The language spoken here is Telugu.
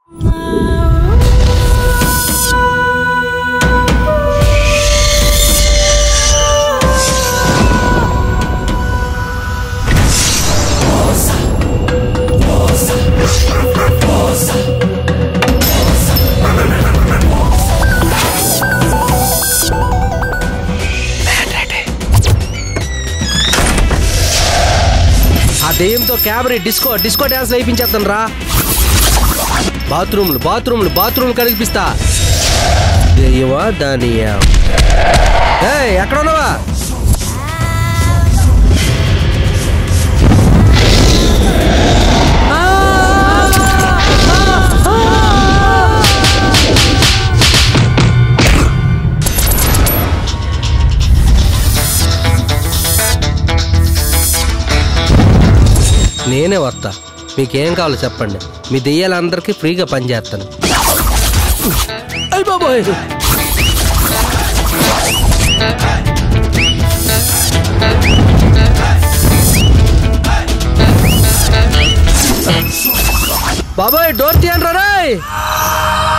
ఆ దెయ్యంతో క్యాబరీ డిస్కో డిస్కో డ్యాన్స్ వేయించేస్తాను రా బాత్రూమ్లు బాత్రూమ్లు బాత్రూమ్లు కడిగిపిస్తా దెయ్యమా దాని ఏయ్ ఎక్కడ ఉన్నావా నేనే వస్తా మీకేం కావాలో చెప్పండి మీ దెయ్యాలందరికీ ఫ్రీగా పనిచేస్తాను అయ్ బాబోయ్ బాబాయ్ డోర్ తీయండి రా రేయ్.